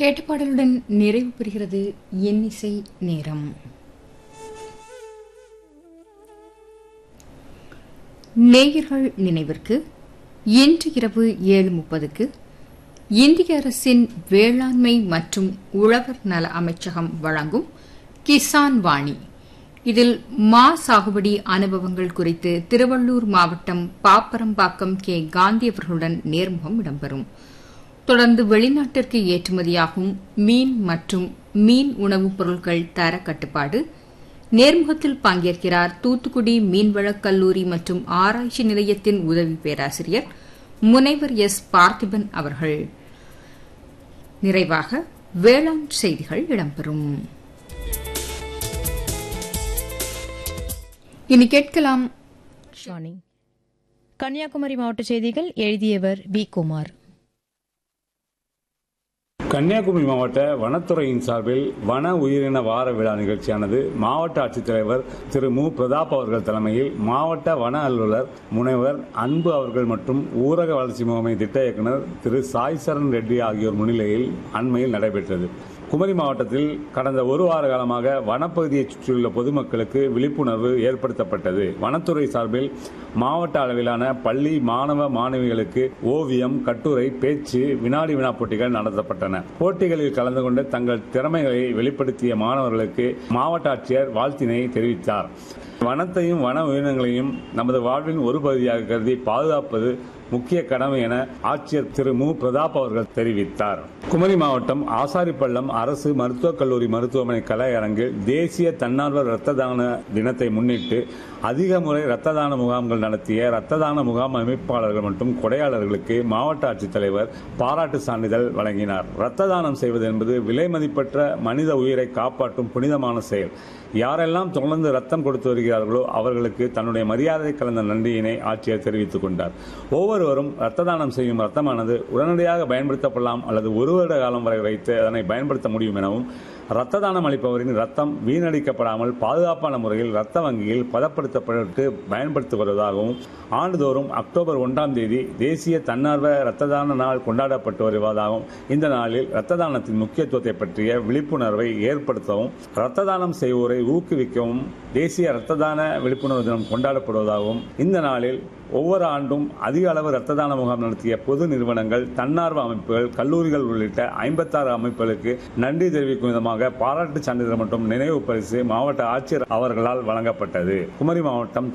கேட்ட பாடலுடன் நிறைவு பெறுகிறது எண்ணிசை நேரம் நேயர்கள் நினைவிற்கு இன்று இரவு ஏழு முப்பதுக்கு இந்திய அரசின் வேளாண்மை மற்றும் உழவர் நல அமைச்சகம் வழங்கும் கிசான் வாணி இதில் மா சாகுபடி அனுபவங்கள் குறித்து திருவள்ளூர் மாவட்டம் பாப்பரம்பாக்கம் கே காந்தி அவர்களுடன் நேர்முகம் இடம்பெறும் தொடர்ந்து வெளிநாட்டிற்கு ஏற்றுமதியாகும் மீன் மற்றும் மீன் உணவுப் பொருட்கள் தர கட்டுப்பாடு நேர்முகத்தில் பங்கேற்கிறார் தூத்துக்குடி மீன்வளக் கல்லூரி மற்றும் ஆராய்ச்சி நிலையத்தின் உதவி பேராசிரியர் முனைவர் எஸ் பார்த்திபன் அவர்கள் நிறைவாக வேளாண் செய்திகள் இடம்பெறும் இனி கேட்கலாம் ஷானி கன்னியாகுமரி மாவட்ட செய்திகள் எழுதியவர் வி குமார் கன்னியாகுமரி மாவட்ட வனத்துறையின் சார்பில் வன உயிரின வார விழா நிகழ்ச்சியானது மாவட்ட ஆட்சித்தலைவர் திரு மு பிரதாப் அவர்கள் தலைமையில் மாவட்ட வன அலுவலர் முனைவர் அன்பு அவர்கள் மற்றும் ஊரக வளர்ச்சி முகமை திட்ட இயக்குநர் திரு சாய் சரண் ரெட்டி ஆகியோர் முன்னிலையில் அண்மையில் நடைபெற்றது குமரி மாவட்டத்தில் கடந்த ஒரு வார காலமாக வனப்பகுதியை சுற்றியுள்ள பொதுமக்களுக்கு விழிப்புணர்வு ஏற்படுத்தப்பட்டது வனத்துறை சார்பில் மாவட்ட அளவிலான பள்ளி மாணவ மாணவிகளுக்கு ஓவியம் கட்டுரை பேச்சு வினாடி வினா போட்டிகள் நடத்தப்பட்டன போட்டிகளில் கலந்து கொண்டு தங்கள் திறமைகளை வெளிப்படுத்திய மாணவர்களுக்கு மாவட்ட ஆட்சியர் வாழ்த்தினை தெரிவித்தார் வனத்தையும் வன உயிரினங்களையும் நமது வாழ்வின் ஒரு பகுதியாக கருதி பாதுகாப்பது முக்கிய கடமை என ஆட்சியர் திரு மு பிரதாப் அவர்கள் தெரிவித்தார் குமரி மாவட்டம் ஆசாரிப்பள்ளம் அரசு மருத்துவக் கல்லூரி மருத்துவமனை கலையரங்கில் தேசிய தன்னார்வ இரத்த தான தினத்தை முன்னிட்டு அதிக முறை இரத்த தான முகாம்கள் நடத்திய இரத்த தான முகாம் அமைப்பாளர்கள் மற்றும் கொடையாளர்களுக்கு மாவட்ட ஆட்சித்தலைவர் பாராட்டு சான்றிதழ் வழங்கினார் இரத்த தானம் செய்வது என்பது விலை மதிப்பற்ற மனித உயிரை காப்பாற்றும் புனிதமான செயல் யாரெல்லாம் தொடர்ந்து ரத்தம் கொடுத்து வருகிறார்களோ அவர்களுக்கு தன்னுடைய மரியாதை கலந்த நன்றியினை ஆட்சியர் தெரிவித்துக் கொண்டார் ஒவ்வொருவரும் ரத்த தானம் செய்யும் ரத்தமானது உடனடியாக பயன்படுத்தப்படலாம் அல்லது ஒரு வருட காலம் வரை வைத்து அதனை பயன்படுத்த முடியும் எனவும் ரத்த தானம் அளிப்பவரின் ரத்தம் வீணடிக்கப்படாமல் பாதுகாப்பான முறையில் ரத்த வங்கியில் பதப்படுத்தப்பட்டு பயன்படுத்துவதாகவும் ஆண்டுதோறும் அக்டோபர் ஒன்றாம் தேதி தேசிய தன்னார்வ ரத்த தான நாள் கொண்டாடப்பட்டு வருவதாகவும் இந்த நாளில் ரத்த தானத்தின் முக்கியத்துவத்தை பற்றிய விழிப்புணர்வை ஏற்படுத்தவும் ரத்த தானம் செய்வோரை ஊக்குவிக்கவும் தேசிய ரத்த தான விழிப்புணர்வு தினம் கொண்டாடப்படுவதாகவும் இந்த நாளில் ஒவ்வொரு ஆண்டும் அதிக அளவு ரத்த தான முகாம் நடத்திய பொது நிறுவனங்கள் தன்னார்வ அமைப்புகள் கல்லூரிகள் உள்ளிட்ட ஐம்பத்தாறு அமைப்புகளுக்கு நன்றி தெரிவிக்கும் விதமாக பாராட்டு சான்றிதழ் மற்றும் நினைவு பரிசு மாவட்ட ஆட்சியர் அவர்களால் வழங்கப்பட்டது குமரி மாவட்டம்